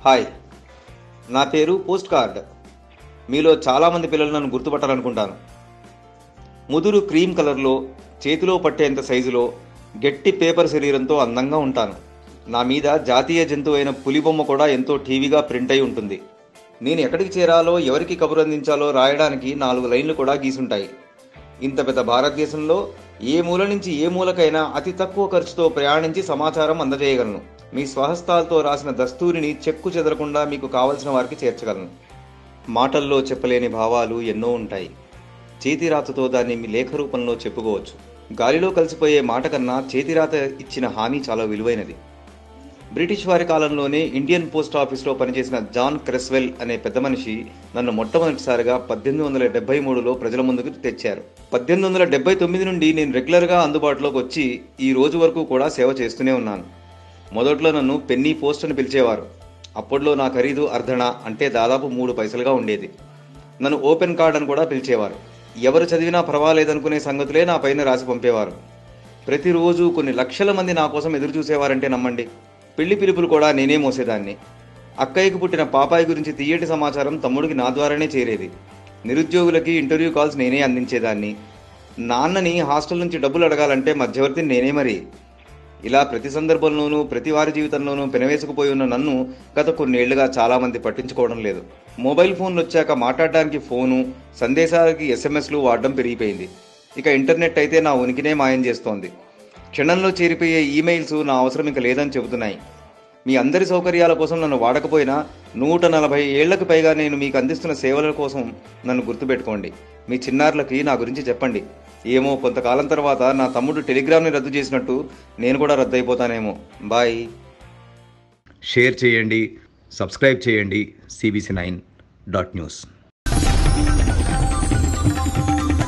hi నా పేరు post card మీలో చాలామంది పిల్లలు నన్ను గుర్తుపట్టాలనుకుంటాను ముదురు క్రీమ్ కలర్లో చేతిలో పట్టేంత సైజులో గట్టి పేపర్ శరీరంతో అందంగా ఉంటాను నా మీద జాతీయ జంతువు అయిన పులి బొమ్మ కూడా ఎంతో టీవీగా ప్రింట్ అయి ఉంటుంది నేను ఎక్కడికి చేరాలో ఎవరికి కబురు అందించాలో రాయడానికి నాలుగు లైన్లు కూడా గీసుంటాయి ఇంత పెద్ద భారతదేశంలో ఏ మూల నుంచి ఏ మూలకైనా అతి తక్కువ ఖర్చుతో ప్రయాణించి సమాచారం అందజేయగలను మీ స్వహస్తాలతో రాసిన దస్తూరిని చెక్కు చెదరకుండా మీకు కావలసిన వారికి చేర్చగలను మాటల్లో చెప్పలేని భావాలు ఎన్నో ఉంటాయి చేతిరాతతో దాన్ని మీ లేఖ రూపంలో చెప్పుకోవచ్చు గాలిలో కలిసిపోయే మాట కన్నా చేతిరాత ఇచ్చిన హామీ చాలా విలువైనది బ్రిటిష్ వారి కాలంలోనే ఇండియన్ పోస్ట్ ఆఫీస్లో పనిచేసిన జాన్ క్రెస్వెల్ అనే పెద్ద మనిషి నన్ను మొట్టమొదటిసారిగా పద్దెనిమిది వందల డెబ్బై మూడులో ప్రజల ముందుకు తెచ్చారు పద్దెనిమిది వందల డెబ్బై తొమ్మిది నుండి నేను రెగ్యులర్గా అందుబాటులోకి వచ్చి ఈ రోజు వరకు కూడా సేవ చేస్తూనే ఉన్నాను మొదట్లో నన్ను పెన్నీ పోస్ట్ అని పిలిచేవారు అప్పట్లో నా ఖరీదు అర్ధణ అంటే దాదాపు మూడు పైసలుగా ఉండేది నన్ను ఓపెన్ కార్డ్ అని కూడా పిలిచేవారు ఎవరు చదివినా పర్వాలేదనుకునే సంగతులే నా పైన రాసి పంపేవారు ప్రతిరోజు కొన్ని లక్షల మంది నా కోసం ఎదురు చూసేవారంటే నమ్మండి పెళ్లి పిలుపులు కూడా నేనే మోసేదాన్ని అక్కయ్యకు పుట్టిన పాపాయి గురించి తీయటి సమాచారం తమ్ముడికి నా ద్వారానే చేరేది నిరుద్యోగులకి ఇంటర్వ్యూ కాల్స్ నేనే అందించేదాన్ని నాన్నని హాస్టల్ నుంచి డబ్బులు అడగాలంటే మధ్యవర్తిని నేనే మరి ఇలా ప్రతి సందర్భంలోనూ ప్రతి వారి జీవితంలోనూ పెనవేసుకుపోయి ఉన్న నన్ను గత కొన్నేళ్లుగా చాలామంది పట్టించుకోవడం లేదు మొబైల్ ఫోన్లు వచ్చాక మాట్లాడడానికి ఫోను సందేశాలకి ఎస్ఎంఎస్లు వాడడం పెరిగిపోయింది ఇక ఇంటర్నెట్ అయితే నా ఉనికినే మాయం చేస్తోంది క్షణంలో చేరిపోయే ఈమెయిల్స్ నా అవసరం ఇక లేదని చెబుతున్నాయి మీ అందరి సౌకర్యాల కోసం నన్ను వాడకపోయినా నూట నలభై ఏళ్లకు పైగా నేను మీకు అందిస్తున్న సేవల కోసం నన్ను గుర్తుపెట్టుకోండి మీ చిన్నారులకి నా గురించి చెప్పండి ఏమో కొంతకాలం తర్వాత నా తమ్ముడు టెలిగ్రామ్ని రద్దు చేసినట్టు నేను కూడా రద్దు అయిపోతానేమో బాయ్ షేర్ చేయండి సబ్స్క్రైబ్ చేయండి సిబిసి నైన్ డాట్ న్యూస్